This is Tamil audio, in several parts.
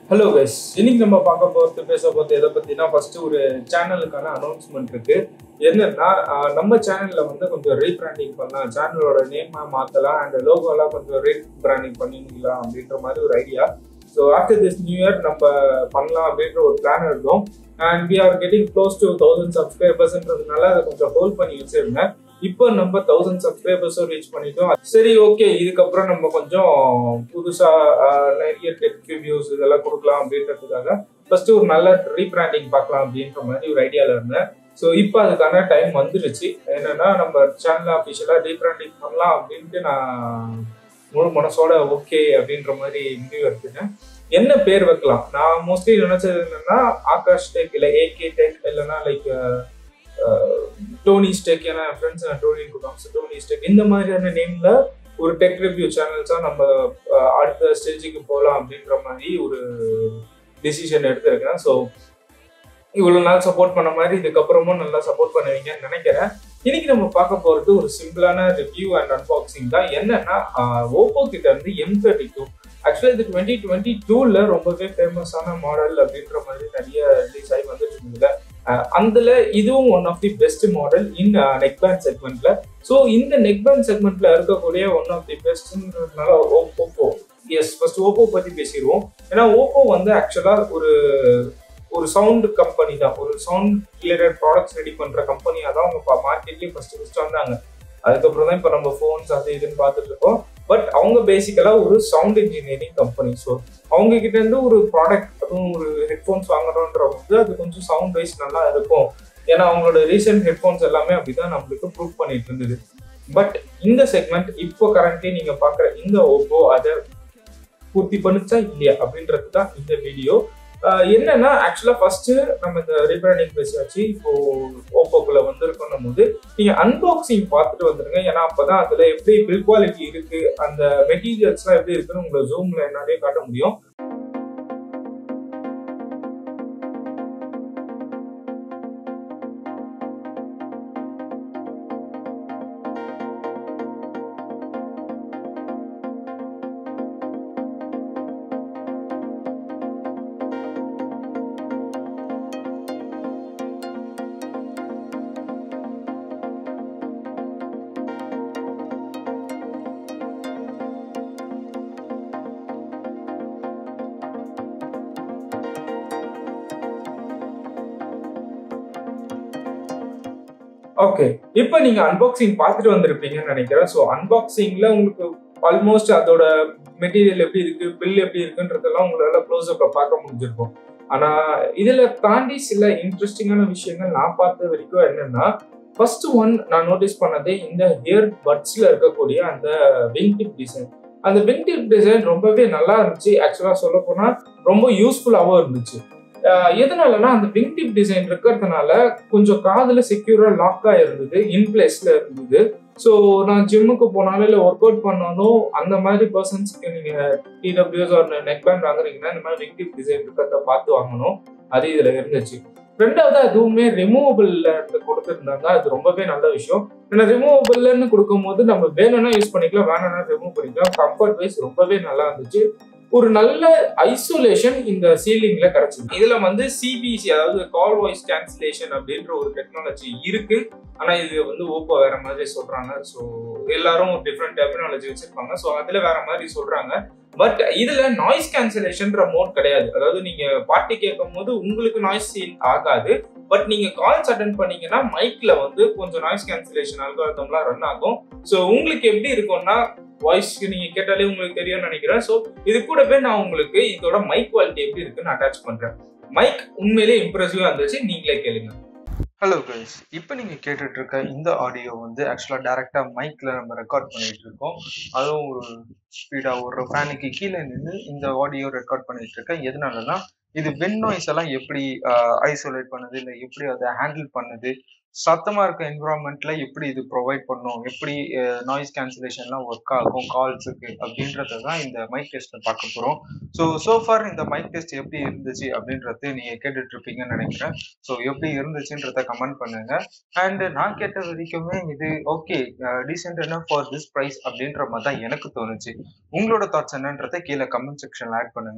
ஹலோ கைஸ் இன்னைக்கு நம்ம பார்க்க போகிறது பேச போகிறது எதை பற்றினா ஃபஸ்ட்டு ஒரு சேனலுக்கான அனௌன்ஸ்மெண்ட் இருக்கு என்னன்னா ஆஹ் நம்ம சேனலில் வந்து கொஞ்சம் ரீபிராண்டிங் பண்ணலாம் சேனலோட நேமை மாற்றலாம் அண்ட் லோகோலாம் கொஞ்சம் ரீபிராண்டிங் பண்ணிக்கலாம் அப்படின்ற மாதிரி ஒரு idea so after this new year நம்ம பண்ணலாம் அப்படின்ற ஒரு பிளான் இருந்தோம் and we are getting close to thousand சப்ஸ்கிரைபர்ஸ்ன்றதுனால அதை கொஞ்சம் ஹோல்ட் பண்ணி வச்சிருந்தேன் இப்போ நம்ம தௌசண்ட் சப்ஸ்கிரைபர்ஸும் ரீச் பண்ணிட்டோம் சரி ஓகே இதுக்கப்புறம் நம்ம கொஞ்சம் புதுசா ஆஹ், நிறைய டெக் ரிவ்யூஸ் இதெல்லாம் கொடுக்கலாம் அப்படின்றதுக்காக ஃபர்ஸ்ட் ஒரு நல்ல ரீபிராண்டிங் பார்க்கலாம் அப்படின்ற மாதிரி ஒரு ஐடியால இருந்தேன் ஸோ இப்போ அதுக்கான டைம் வந்துருச்சு என்னன்னா நம்ம சேனல் அஃபிஷியலாக ரீபிராண்டிங் பண்ணலாம் அப்படின்ட்டு நான் முழு மனசோட ஓகே அப்படின்ற மாதிரி முடிவு எடுத்துட்டேன் என்ன பேர் வைக்கலாம் நான் மோஸ்ட்லி நினைச்சது என்னன்னா ஆகாஷ் டெக் இல்லை ஏகே டெக் இல்லைன்னா லைக் டோனி ஸ்டெக் ஏன்னா என் ஃப்ரெண்ட்ஸ் நான் டோனி கூப்பிடுவாங்க டோனி ஸ்டெக் இந்த மாதிரியான நேம்ல ஒரு டெக் ரிவ்யூ சேனல்ஸாக நம்ம அஹ், அடுத்த ஸ்டேஜுக்கு போகலாம் அப்படின்ற மாதிரி ஒரு டிசிஷன் எடுத்திருக்கேன் ஸோ இவ்வளோ நாள் சப்போர்ட் பண்ண மாதிரி இதுக்கப்புறமும் நல்லா சப்போர்ட் பண்ணுவீங்கன்னு நினைக்கிறேன் இன்னைக்கு நம்ம பார்க்க போகிறது ஒரு சிம்பிளான ரிவ்யூ அண்ட் அன்பாக்சிங் தான் என்னன்னா ஓப்போ கிட்ட இருந்து எம் தேர்ட்டி டூ ஆக்சுவலாக இது டுவெண்ட்டி டுவெண்ட்டி டூவில் ரொம்பவே ஃபேமஸான மாடல் அப்படின்ற மாதிரி நிறைய ரிலீஸ் ஆகி வந்துட்டு இருந்தது அஹ் அதுல இதுவும் one of the best model in neck band செக்மெண்ட்ல ஸோ இந்த நெக் பேண்ட் செக்மெண்ட்ல இருக்கக்கூடிய ஒன் ஆஃப் தி பெஸ்ட்ன்றதுனால ஓப்போ எஸ் ஃபர்ஸ்ட் ஓப்போ பத்தி பேசிடுவோம் ஏன்னா ஓப்போ வந்து ஆக்சுவலா ஒரு ஒரு சவுண்ட் கம்பெனி தான் ஒரு சவுண்ட் ரிலேட்டட் ப்ராடக்ட்ஸ் ரெடி பண்ற கம்பெனியாக தான் அவங்க மார்க்கெட்லயே ஃபர்ஸ்ட் ஃபர்ஸ்ட் வந்தாங்க அதுக்கப்புறம் தான் இப்போ நம்ம ஃபோன்ஸ் அது இதுன்னு பார்த்துட்டு இருக்கோம் பட் அவங்க பேசிக்கலா ஒரு சவுண்ட் இன்ஜினியரிங் கம்பெனி ஸோ அவங்க கிட்ட இருந்து ஒரு ப்ராடக்ட் அதுவும் ஒரு ஹெட்ஃபோன்ஸ் வாங்குறோன்ற போது அது கொஞ்சம் சவுண்ட் வைஸ் நல்லா இருக்கும் ஏன்னா அவங்களோட ரீசெண்ட் ஹெட்ஃபோன்ஸ் எல்லாமே அப்படிதான் நம்மளுக்கு ப்ரூவ் பண்ணிட்டு இருந்தது பட் இந்த செக்மெண்ட் இப்போ கரண்ட்லி நீங்க பாக்குற இந்த ஓப்போ அதை பூர்த்தி பண்ணுச்சா இல்லையா அப்படின்றது தான் இந்த வீடியோ என்னன்னா ஆக்சுவலா ஃபர்ஸ்ட் நம்ம இந்த ரீபிராண்டிங் பேசியாச்சு இப்போ ஓப்போக்குள்ள வந்திருக்கோம் போது நீங்க அன்பாக்சிங் பார்த்துட்டு வந்துருங்க ஏன்னா அப்பதான் அதுல எப்படி பில் குவாலிட்டி இருக்கு அந்த மெட்டீரியல்ஸ்லாம் எப்படி இருக்குன்னு உங்களை ஜூம்ல என்னாலே காட்ட முடியும் ஓகே இப்போ நீங்க அன்பாக்சிங் பார்த்துட்டு வந்திருப்பீங்கன்னு நினைக்கிறேன் ஸோ அன்பாக்சிங்ல உங்களுக்கு ஆல்மோஸ்ட் அதோட மெட்டீரியல் எப்படி இருக்கு பில் எப்படி இருக்குன்றதெல்லாம் உங்களால க்ளோஸ் அப்ல பார்க்க முடிஞ்சிருக்கும் ஆனா இதுல தாண்டி சில இன்ட்ரெஸ்டிங்கான விஷயங்கள் நான் பார்த்த வரைக்கும் என்னன்னா ஃபர்ஸ்ட் ஒன் நான் நோட்டீஸ் பண்ணதே இந்த ஹியர் பட்ஸ்ல இருக்கக்கூடிய அந்த விங் டிப் டிசைன் அந்த விங் டிப் டிசைன் ரொம்பவே நல்லா இருந்துச்சு ஆக்சுவலா சொல்ல போனா ரொம்ப யூஸ்ஃபுல்லாகவும் இருந்துச்சு ஆஹ் எதனாலனா அந்த விங் டிப் டிசைன் இருக்கிறதுனால கொஞ்சம் காதுல செக்யூரா லாக்கா இருந்தது இன் பிளேஸ்ல இருந்தது ஸோ நான் ஜிம்முக்கு போனாலும் இல்லை ஒர்க் அவுட் பண்ணாலும் அந்த மாதிரி பர்சன்ஸ்க்கு நீங்க டிடபிள்யூஸ் ஒரு நெக் பேண்ட் வாங்குறீங்கன்னா இந்த மாதிரி விங் டிப் டிசைன் இருக்கிறத பார்த்து வாங்கணும் அது இதுல இருந்துச்சு ரெண்டாவது அதுவுமே ரிமூவபிள்ல கொடுத்துருந்தாங்க அது ரொம்பவே நல்ல விஷயம் ஏன்னா ரிமூவபிள்னு கொடுக்கும்போது நம்ம வேணும்னா யூஸ் பண்ணிக்கலாம் வேணும்னா ரிமூவ் பண்ணிக்கலாம் கம்ஃபர்ட் வைஸ் ரொம்பவே நல்லா இருந்துச்சு ஒரு நல்ல ஐசோலேஷன் இந்த சீலிங்ல கிடைச்சது இதுல வந்து சிபிசி அதாவது கால் வாய்ஸ் கேன்சலேஷன் அப்படின்ற ஒரு டெக்னாலஜி இருக்கு ஆனா இது வந்து ஓப்போ வேற மாதிரி சொல்றாங்க ஸோ எல்லாரும் டிஃப்ரெண்ட் டெர்மினாலஜி வச்சிருப்பாங்க ஸோ அதுல வேற மாதிரி சொல்றாங்க பட் இதுல நாய்ஸ் கேன்சலேஷன்ற மோட் கிடையாது அதாவது நீங்க பாட்டு கேட்கும் போது உங்களுக்கு நாய்ஸ் சீல் ஆகாது பட் நீங்க கால்ஸ் அட்டன் பண்ணீங்கன்னா மைக்ல வந்து கொஞ்சம் நாய்ஸ் கேன்சலேஷன் அல்காரதம்லாம் ரன் ஆகும் ஸோ உங்களுக்கு எப்படி இருக்கும்னா வாய்ஸ்க்கு நீங்க கேட்டாலே உங்களுக்கு தெரியும்னு நினைக்கிறேன் ஸோ இது கூடவே நான் உங்களுக்கு இதோட மைக் குவாலிட்டி எப்படி இருக்குன்னு அட்டாச் பண்றேன் மைக் உண்மையிலேயே இம்ப்ரெசிவா இருந்துச்சு நீங்களே கேளுங்க ஹலோ கைஸ் இப்போ நீங்கள் கேட்டுட்டு இருக்க இந்த ஆடியோ வந்து ஆக்சுவலாக டேரெக்டாக மைக்கில் நம்ம ரெக்கார்ட் பண்ணிட்டு இருக்கோம் அதுவும் ஒரு ஸ்பீடாக ஒரு ஃபேனுக்கு கீழே நின்று இந்த ஆடியோ ரெக்கார்ட் பண்ணிட்டு இருக்கேன் எதனாலனா இது வென் நாய்ஸ் எல்லாம் எப்படி ஐசோலேட் பண்ணுது இல்லை எப்படி அதை ஹேண்டில் பண்ணுது சத்தமாக இருக்க என்விரான்மெண்ட்ல எப்படி இது ப்ரொவைட் பண்ணும் எப்படி நாய்ஸ் கேன்சலேஷன்லாம் ஒர்க் ஆகும் கால்ஸுக்கு அப்படின்றத தான் இந்த மைக் டெஸ்ட்டை பார்க்க போகிறோம் ஸோ சோஃபார் இந்த மைக் டெஸ்ட் எப்படி இருந்துச்சு அப்படின்றது நீங்கள் கேட்டுட்டு இருப்பீங்கன்னு நினைக்கிறேன் ஸோ எப்படி இருந்துச்சுன்றத கமெண்ட் பண்ணுங்க அண்ட் நான் கேட்ட வரைக்குமே இது ஓகே டீசென்ட் என்ன ஃபார் திஸ் ப்ரைஸ் அப்படின்ற மாதிரி தான் எனக்கு தோணுச்சு உங்களோட தாட்ஸ் என்னன்றதை கீழே கமெண்ட் செக்ஷன்ல ஆட் பண்ணுங்க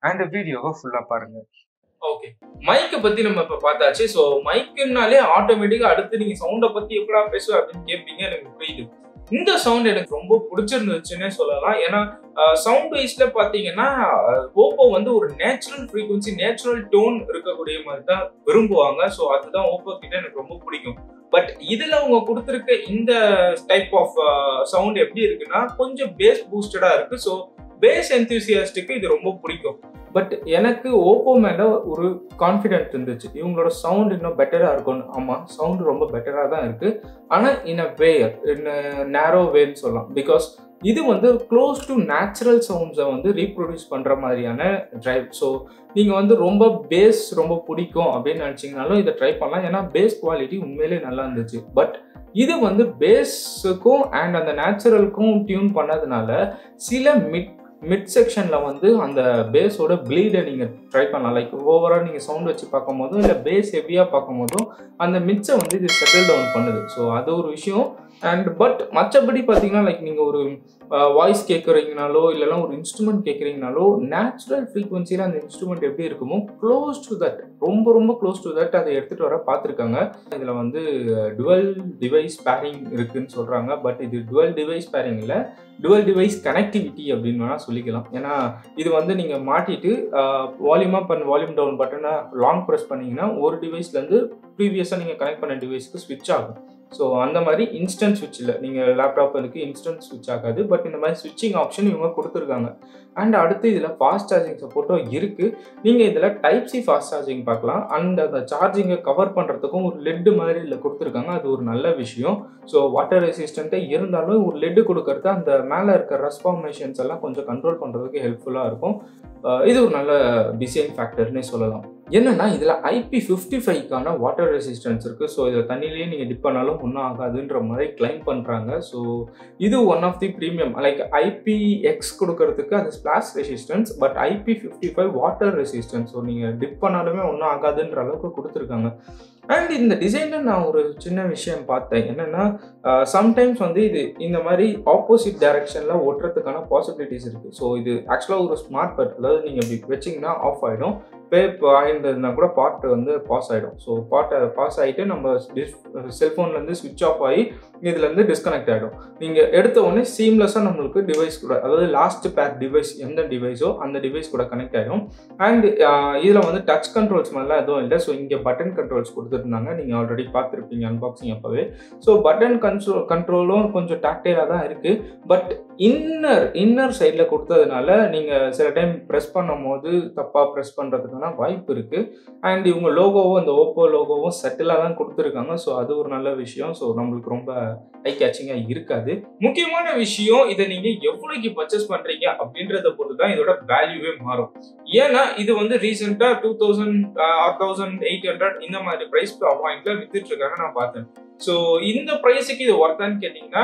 அண்ட் வீடியோவை ஃபுல்லா பாருங்க ஓகே மைக்கை பத்தி நம்ம இப்ப பார்த்தாச்சு ஸோ மைக்குனாலே ஆட்டோமேட்டிக்கா அடுத்து நீங்க சவுண்டை பத்தி எப்படா பேசுவ அப்படின்னு கேட்பீங்க எனக்கு புரியுது இந்த சவுண்ட் எனக்கு ரொம்ப பிடிச்சிருந்துச்சுன்னே சொல்லலாம் ஏன்னா சவுண்ட் வைஸ்ல பாத்தீங்கன்னா ஓப்போ வந்து ஒரு நேச்சுரல் ஃப்ரீக்வன்சி நேச்சுரல் டோன் இருக்கக்கூடிய மாதிரி தான் விரும்புவாங்க ஸோ அதுதான் ஓப்போ கிட்ட எனக்கு ரொம்ப பிடிக்கும் பட் இதுல அவங்க கொடுத்துருக்க இந்த டைப் ஆஃப் சவுண்ட் எப்படி இருக்குன்னா கொஞ்சம் பேஸ் பூஸ்டடா இருக்கு ஸோ பேஸ் என்தூசியாஸ்டுக்கு இது ரொம்ப பிடிக்கும் பட் எனக்கு ஓப்போ மேல ஒரு கான்ஃபிடென்ட் இருந்துச்சு இவங்களோட சவுண்ட் இன்னும் பெட்டரா இருக்கும்னு ஆமா சவுண்ட் ரொம்ப பெட்டரா தான் இருக்கு ஆனா இன் அ வேயர் இன் நேரோ வேன்னு சொல்லலாம் பிகாஸ் இது வந்து க்ளோஸ் டு நேச்சுரல் சவுண்ட்ஸை வந்து ரீப்ரொடியூஸ் பண்ணுற மாதிரியான ட்ரைவ் ஸோ நீங்கள் வந்து ரொம்ப பேஸ் ரொம்ப பிடிக்கும் அப்படின்னு நினச்சிங்கனாலும் இதை ட்ரை பண்ணலாம் ஏன்னா பேஸ் குவாலிட்டி உண்மையிலே நல்லா இருந்துச்சு பட் இது வந்து பேஸுக்கும் அண்ட் அந்த நேச்சுரலுக்கும் டியூன் பண்ணதுனால சில மிட் மிட் செக்ஷனில் வந்து அந்த பேஸோட ப்ளீடை நீங்கள் ட்ரை பண்ணலாம் லைக் ஓவரால் நீங்கள் சவுண்ட் வச்சு பார்க்கும் போதும் இல்லை பேஸ் ஹெவியாக பார்க்கும் போதும் அந்த மிச்சை வந்து இது செட்டில் டவுன் பண்ணுது ஸோ அது ஒரு விஷயம் அண்ட் பட் மற்றபடி பார்த்தீங்கன்னா லைக் நீங்கள் ஒரு வாய்ஸ் கேட்குறீங்கனாலோ இல்லைனா ஒரு இன்ஸ்ட்ருமெண்ட் கேட்குறீங்கனாலோ நேச்சுரல் ஃப்ரீக்வன்சியில் அந்த இன்ஸ்ட்ருமெண்ட் எப்படி இருக்குமோ க்ளோஸ் டு தட் ரொம்ப ரொம்ப க்ளோஸ் டு தட் அதை எடுத்துகிட்டு வர பார்த்துருக்காங்க இதில் வந்து டுவெல் டிவைஸ் பேரிங் இருக்குன்னு சொல்கிறாங்க பட் இது டுவெல் டிவைஸ் பேரிங் இல்லை டுவெல் டிவைஸ் கனெக்டிவிட்டி அப்படின்னு வேணால் சொல்லிக்கலாம் ஏன்னா இது வந்து நீங்கள் மாட்டிட்டு volume up and volume down பட்டனை லாங் ப்ரெஸ் பண்ணிங்கன்னா ஒரு டிவைஸ்லேருந்து ப்ரீவியஸாக நீங்கள் கனெக்ட் பண்ண டிவைஸ்க்கு ஸ்விட்ச் ஆகும் ஸோ அந்த மாதிரி இன்ஸ்டன்ட் ஸ்விட்ச் இல்லை நீங்கள் லேப்டாப் அதுக்கு இன்ஸ்டன்ட் ஸ்விட்ச் ஆகாது பட் இந்த மாதிரி ஸ்விட்சிங் ஆப்ஷன் இவங்க கொடுத்துருக்காங்க அண்ட் அடுத்து இதில் ஃபாஸ்ட் சார்ஜிங் சப்போர்ட்டும் இருக்குது நீங்கள் இதில் டைப் சி ஃபாஸ்ட் சார்ஜிங் பார்க்கலாம் அண்ட் அந்த சார்ஜிங்கை கவர் பண்ணுறதுக்கும் ஒரு லெட்டு மாதிரி இதில் கொடுத்துருக்காங்க அது ஒரு நல்ல விஷயம் ஸோ வாட்டர் ரெசிஸ்டண்ட்டே இருந்தாலும் ஒரு லெட்டு கொடுக்கறது அந்த மேலே இருக்க ரெஸ்பார்மேஷன்ஸ் எல்லாம் கொஞ்சம் கண்ட்ரோல் பண்ணுறதுக்கு ஹெல்ப்ஃபுல்லாக இருக்கும் இது ஒரு நல்ல டிசைன் ஃபேக்டர்னே சொல்லலாம் என்னன்னா இதில் ஐபி ஃபிஃப்டி ஃபைவ்க்கான வாட்டர் ரெசிஸ்டன்ஸ் இருக்குது ஸோ இதில் தண்ணியிலேயே நீங்கள் டிப் பண்ணாலும் ஒன்றும் ஆகாதுன்ற மாதிரி கிளைம் பண்ணுறாங்க ஸோ இது one of the premium like IP X கொடுக்கறதுக்கு அது splash resistance but IP fifty five water resistance so நீங்கள் டிப் பண்ணாலுமே ஒன்றும் ஆகாதுன்ற அளவுக்கு கொடுத்துருக்காங்க அண்ட் இந்த டிசைனில் நான் ஒரு சின்ன விஷயம் பார்த்தேன் என்னென்னா சம்டைம்ஸ் வந்து இது இந்த மாதிரி ஆப்போசிட் டைரக்ஷனில் ஒட்டுறதுக்கான பாசிபிலிட்டிஸ் இருக்குது ஸோ இது ஆக்சுவலாக ஒரு ஸ்மார்ட் பட் அதாவது நீங்கள் இப்படி வச்சிங்கன்னா ஆஃப் ஆகிடும் பே ஆயிருந்ததுனா கூட பாட் வந்து பாஸ் ஆகிடும் ஸோ பாட்டை பாஸ் ஆகிட்டு நம்ம செல்ஃபோன்லேருந்து ஸ்விட்ச் ஆஃப் ஆகி இதுலேருந்து டிஸ்கனெக்ட் ஆகிடும் நீங்கள் எடுத்த உடனே சீம்லெஸ்ஸாக நம்மளுக்கு டிவைஸ் கூட அதாவது லாஸ்ட் பேர் டிவைஸ் எந்த டிவைஸோ அந்த டிவைஸ் கூட கனெக்ட் ஆகிடும் அண்ட் இதில் வந்து டச் கண்ட்ரோல்ஸ் மாதிரிலாம் எதுவும் இல்லை ஸோ இங்கே பட்டன் கண்ட்ரோல்ஸ் கொடுத்துருந்தாங்க நீங்கள் ஆல்ரெடி பார்த்துருப்பீங்க அன்பாக்சிங் அப்போவே ஸோ பட்டன் கண்ட்ரோல் கண்ட்ரோலும் கொஞ்சம் டாக்டைலாக தான் இருக்குது பட் இன்னர் இன்னர் சைடில் கொடுத்ததுனால நீங்கள் சில டைம் ப்ரெஸ் பண்ணும் போது தப்பாக ப்ரெஸ் பண்ணுறதுக்கான வாய்ப்பு இருக்குது அண்ட் இவங்க லோகோவும் இந்த ஓப்போ லோகோவும் செட்டிலாக தான் கொடுத்துருக்காங்க ஸோ அது ஒரு நல்ல விஷயம் ஸோ நம்மளுக்கு ரொம்ப ஐ கேச்சிங்காக இருக்காது முக்கியமான விஷயம் இதை நீங்கள் எவ்வளோக்கு பர்ச்சேஸ் பண்ணுறீங்க அப்படின்றத பொறுத்து தான் இதோட வேல்யூவே மாறும் ஏன்னா இது வந்து ரீசெண்டாக two thousand thousand eight hundred இந்த மாதிரி ப்ரைஸ் பாயிண்ட்ல வித்துட்டு இருக்காங்க நான் பார்த்தேன் ஸோ இந்த ப்ரைஸுக்கு இது ஒர்த்தான்னு கேட்டிங்கன்னா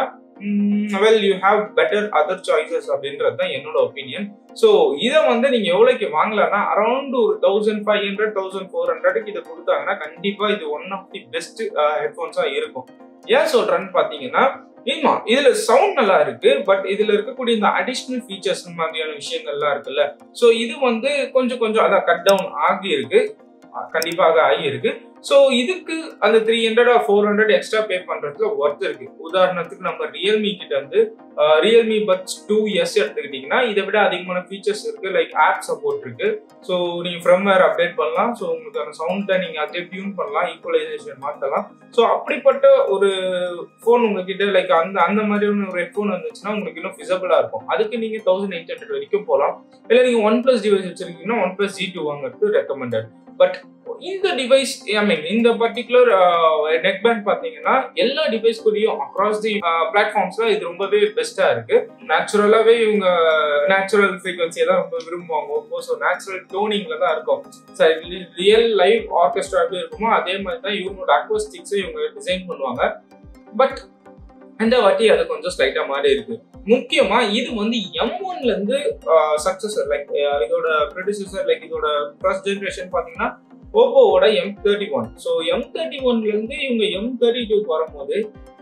well you have better other choices அப்படின்றது தான் என்னோட ஒப்பீனியன் ஸோ இதை வந்து நீங்க எவ்வளோக்கு வாங்கலாம்னா அரௌண்ட் ஒரு thousand five hundred thousand four ஹண்ட்ரடுக்கு இதை கொடுத்தாங்கன்னா கண்டிப்பா இது ஒன் ஆஃப் தி பெஸ்ட் ஹெட்ஃபோன்ஸா இருக்கும் ஏன் சொல்றேன்னு பாத்தீங்கன்னா ஆமா இதுல சவுண்ட் நல்லா இருக்கு பட் இதுல இருக்கக்கூடிய இந்த அடிஷ்னல் ஃபீச்சர்ஸ் மாதிரியான விஷயங்கள்லாம் இருக்குல்ல ஸோ இது வந்து கொஞ்சம் கொஞ்சம் அதான் கட் டவுன் ஆகி இருக்கு கண்டிப்பாக ஆகி இருக்கு ஸோ இதுக்கு அந்த three hundred or four hundred extra pay பண்றதுக்கு ஒர்த் இருக்கு உதாரணத்துக்கு நம்ம ரியல்மி கிட்ட வந்து ரியல்மி பட்ஸ் டூ எஸ் எடுத்துக்கிட்டீங்கன்னா இதை விட அதிகமான ஃபீச்சர்ஸ் இருக்கு லைக் ஆப் சப்போர்ட் இருக்கு ஸோ நீங்க ஃப்ரம்வேர் அப்டேட் பண்ணலாம் ஸோ உங்களுக்கு அந்த சவுண்டை நீங்க அதே டியூன் பண்ணலாம் ஈக்குவலைசேஷன் மாற்றலாம் ஸோ அப்படிப்பட்ட ஒரு ஃபோன் உங்ககிட்ட லைக் அந்த அந்த மாதிரியான ஒரு ஹெட்ஃபோன் வந்துச்சுன்னா உங்களுக்கு இன்னும் ஃபிசபிளா இருக்கும் அதுக்கு நீங்க தௌசண்ட் எயிட் ஹண்ட்ரட் வரைக்கும் போகலாம் இல்லை நீங்க ஒன் பிளஸ் டிவைஸ் வச்சிருக்கீங்கன்னா ஒன் பிளஸ் ஜி டூ வாங்குறது ரெக்கமெண்டட் பட் இந்த டிவைஸ் ஐ மீன் இந்த பர்டிகுலர் நெக் பேண்ட் பாத்தீங்கன்னா எல்லா டிவைஸ் கூடயும் அக்ராஸ் தி பிளாட்ஃபார்ம்ஸ்ல இது ரொம்பவே பெஸ்டா இருக்கு நேச்சுரலாவே இவங்க நேச்சுரல் ஃப்ரீக்வன்சியை தான் ரொம்ப விரும்புவாங்க ஓப்போ ஸோ நேச்சுரல் டோனிங்ல தான் இருக்கும் சரி ரியல் லைவ் ஆர்கெஸ்ட்ரா எப்படி இருக்குமோ அதே மாதிரி தான் இவங்களோட அக்வஸ்டிக்ஸை இவங்க டிசைன் பண்ணுவாங்க பட் இந்த வாட்டி அது கொஞ்சம் ஸ்லைட்டா மாறி இருக்கு முக்கியமா இது வந்து எம் ஒன்ல இருந்து சக்சஸர் லைக் இதோட ப்ரொடியூசர் லைக் இதோட ஃபர்ஸ்ட் ஜென்ரேஷன் பாத்தீங்கன்னா ஓப்போவோட M thirty one so M thirty ஒன்ல இருந்து இவங்க எம் தேர்ட்டி டூக்கு வரும்போது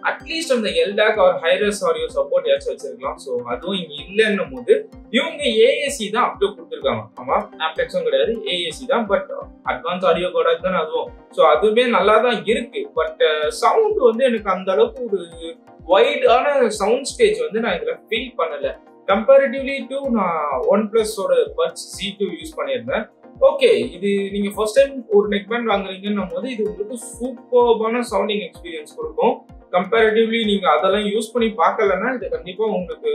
அட்லீஸ்ட் அந்த LDAC or hi-res audio support ஏதாச்சும் வச்சிருக்கலாம் ஸோ அதுவும் இங்க இல்லைன்னும் போது இவங்க ஏஏசி தான் அப்டோ கொடுத்துருக்காங்க ஆமா ஆப்டெக்ஸும் கிடையாது ஏஏசி தான் பட் அட்வான்ஸ் ஆடியோ ப்ராடக்ட் தான் அதுவும் ஸோ அதுவுமே நல்லா தான் இருக்கு பட் சவுண்ட் வந்து எனக்கு அந்த அளவுக்கு ஒரு வைடான சவுண்ட் ஸ்டேஜ் வந்து நான் இதுல ஃபீல் பண்ணல கம்பேரிட்டிவ்லி டு நான் ஒன் பிளஸோட பட்ஸ் சி டூ யூஸ் பண்ணியிருந்தேன் ஓகே இது நீங்க ஃபர்ஸ்ட் டைம் ஒரு நெக் பேண்ட் வாங்குறீங்கன்னும் போது இது உங்களுக்கு சூப்பர்பான சவுண்டிங் எக்ஸ்பீரியன்ஸ் கொடுக்கும் கம்பேரிட்டிவ்லி நீங்க அதெல்லாம் யூஸ் பண்ணி பார்க்கலன்னா இது கண்டிப்பா உங்களுக்கு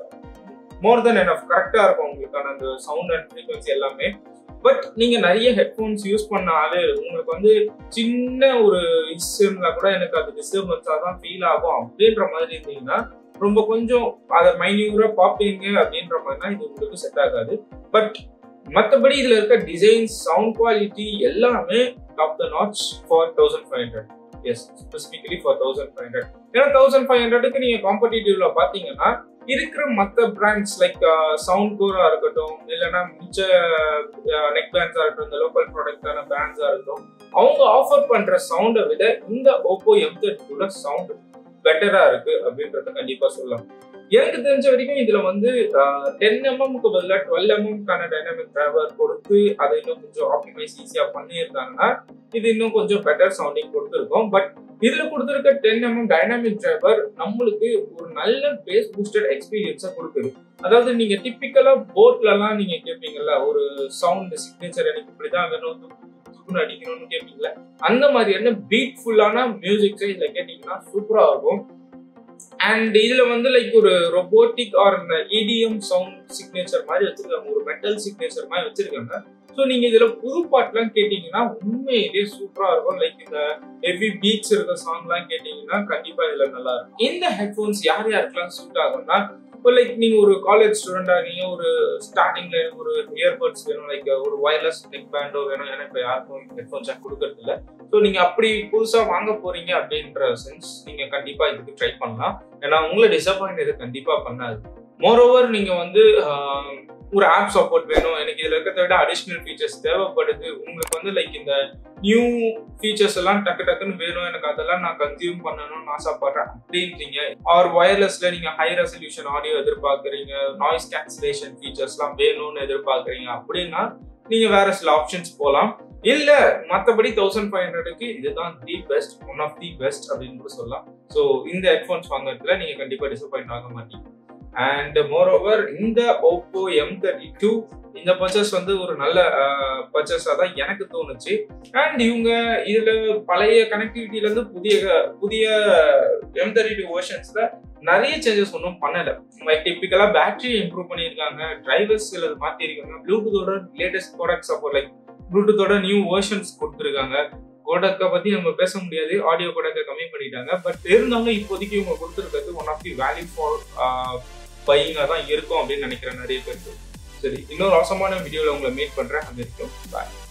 மோர் தென் எனஃப் கரெக்டா இருக்கும் உங்களுக்கான அந்த சவுண்ட் அண்ட் ஃப்ரீக்வன்சி எல்லாமே பட் நீங்க நிறைய ஹெட்ஃபோன்ஸ் யூஸ் பண்ண ஆளு உங்களுக்கு வந்து சின்ன ஒரு இஸ் இருந்தா கூட எனக்கு அது டிஸ்டர்பன்ஸா தான் ஃபீல் ஆகும் அப்படின்ற மாதிரி இருந்தீங்கன்னா ரொம்ப கொஞ்சம் அதை மைன்யூரா பார்ப்பீங்க அப்படின்ற மாதிரினா இது உங்களுக்கு செட் ஆகாது பட் மற்றபடி இதுல இருக்க டிசைன் சவுண்ட் குவாலிட்டி எல்லாமே top the notch for thousand five hundred as specifically for thousand five hundred ஏன்னா தௌசண்ட் ஃபைவ் ஹண்ட்ரடுக்கு நீங்க காம்படிட்டிவ்ல பாத்தீங்கன்னா இருக்கிற மற்ற பிராண்ட்ஸ் லைக் சவுண்ட் கோரா இருக்கட்டும் இல்லைன்னா மிச்ச நெக் பேண்ட்ஸா இருக்கட்டும் இந்த லோக்கல் ப்ராடக்டான பேண்ட்ஸா இருக்கட்டும் அவங்க ஆஃபர் பண்ற சவுண்டை விட இந்த ஓப்போ எம் தேர்ட்டி சவுண்ட் பெட்டரா இருக்கு அப்படின்றத கண்டிப்பா சொல்லலாம் எனக்கு தெரிஞ்ச வரைக்கும் இதுல வந்து டென் எம்எம்க்கு பதிலாக டுவெல் எம்எம்க்கான டைனாமிக் டிரைவர் கொடுத்து அதை இன்னும் கொஞ்சம் ஆப்டிமைஸ் ஈஸியா பண்ணியிருந்தாங்கன்னா இது இன்னும் கொஞ்சம் பெட்டர் சவுண்டிங் கொடுத்துருக்கோம் பட் இதுல கொடுத்துருக்க டென் எம்எம் டைனாமிக் டிரைவர் நம்மளுக்கு ஒரு நல்ல பேஸ் பூஸ்டட் எக்ஸ்பீரியன்ஸா கொடுக்குது அதாவது நீங்க டிப்பிக்கலா போட்ல எல்லாம் நீங்க கேட்பீங்கல்ல ஒரு சவுண்ட் சிக்னேச்சர் எனக்கு இப்படிதான் வேணும் துப்புன்னு அடிக்கணும்னு கேட்பீங்களா அந்த மாதிரியான பீட்ஃபுல்லான மியூசிக்ஸை இதுல கேட்டீங்கன்னா சூப்பரா இருக்கும் அண்ட் இதுல வந்து லைக் ஒரு ரொபோட்டிக் ஆர் இந்த இடிஎம் சவுண்ட் சிக்னேச்சர் மாதிரி வச்சிருக்காங்க ஒரு மெட்டல் சிக்னேச்சர் மாதிரி வச்சிருக்காங்க ஸோ நீங்க இதுல புது பாட்டுலாம் கேட்டீங்கன்னா உண்மையிலேயே சூப்பரா இருக்கும் லைக் இந்த ஹெவி பீட்ஸ் இருக்க சாங்லாம் கேட்டீங்கன்னா கண்டிப்பா இதுல நல்லா இருக்கும் இந்த ஹெட்ஃபோன்ஸ் யார் யாருக்கெல்லாம் சூட் ஆகும்னா இப்போ லைக் நீங்க ஒரு காலேஜ் ஸ்டூடெண்டா நீங்க ஒரு ஸ்டார்டிங்ல ஒரு இயர்பட்ஸ் வேணும் லைக் ஒரு ஒயர்லெஸ் நெக் பேண்டோ வேணும் ஏன்னா இப்போ யாருக்கும் ஹெட்ஃபோன்ஸ் கொடுக்கறது இல்லை ஸோ நீங்க அப்படி புதுசா வாங்க போறீங்க அப்படின்ற சென்ஸ் நீங்க கண்டிப்பா இதுக்கு ட்ரை பண்ணலாம் ஏன்னா உங்களை டிசப்பாயிண்ட் இது கண்டிப்பா பண்ணாது மோரோவர் நீங்க வந்து ஒரு ஆப் சப்போர்ட் வேணும் எனக்கு இதுல இருக்கிறத விட அடிஷ்னல் ஃபீச்சர்ஸ் தேவைப்படுது உங்களுக்கு வந்து லைக் இந்த நியூ ஃபீச்சர்ஸ் எல்லாம் டக்கு டக்குன்னு வேணும் எனக்கு அதெல்லாம் நான் கன்சியூம் பண்ணணும்னு ஆசைப்படுறேன் அப்படின்றீங்க ஆர் ஒயர்லெஸ்ல நீங்க ஹை ரெசல்யூஷன் ஆடியோ எதிர்பார்க்குறீங்க நாய்ஸ் கேன்சலேஷன் ஃபீச்சர்ஸ்லாம் வேணும்னு எதிர்பார்க்குறீங்க அப்படின்னா நீங்க வேற சில ஆப்ஷன்ஸ் போகலாம் இல்ல மத்தபடி தௌசண்ட் ஃபைவ் ஹண்ட்ரடுக்கு இதுதான் the best one of the best அப்படின்னு கூட சொல்லலாம் ஸோ இந்த ஹெட்ஃபோன்ஸ் வாங்குறதுல நீங்க கண்டிப்பா டிசப்பாயிண்ட் ஆக மாட்டீங்க அண்ட் மோர் ஓவர் இந்த ஓப்போ எம் தேர்ட்டி டூ இந்த பர்ச்சேஸ் வந்து ஒரு நல்ல பர்ச்சேஸாக தான் எனக்கு தோணுச்சு அண்ட் இவங்க இதுல பழைய கனெக்டிவிட்டில இருந்து புதிய புதிய எம் தேர்ட்டி டூ வெர்ஷன்ஸ்ல நிறைய சேஞ்சஸ் ஒன்றும் பண்ணல டிப்பிக்கலா பேட்டரி இம்ப்ரூவ் பண்ணியிருக்காங்க டிரைவர்ஸ் சிலது மாத்திருக்காங்க ப்ளூடூத்தோட லேட்டஸ்ட் ப்ராடக்ட்ஸ் அப்போ லைக் ப்ளூடூத்தோட நியூ வேர்ஷன்ஸ் கொடுத்துருக்காங்க கோடக்கை பத்தி நம்ம பேச முடியாது ஆடியோ கோடக்கை கம்மி பண்ணிட்டாங்க பட் இருந்தாலும் இப்போதைக்கு இவங்க கொடுத்துருக்கிறது one of the value for பையிங்காக தான் இருக்கும் அப்படின்னு நினைக்கிறேன் நிறைய பேருக்கு சரி இன்னொரு அவசரமான வீடியோவில் உங்களை மீட் பண்றேன் அது வரைக்கும் பாய்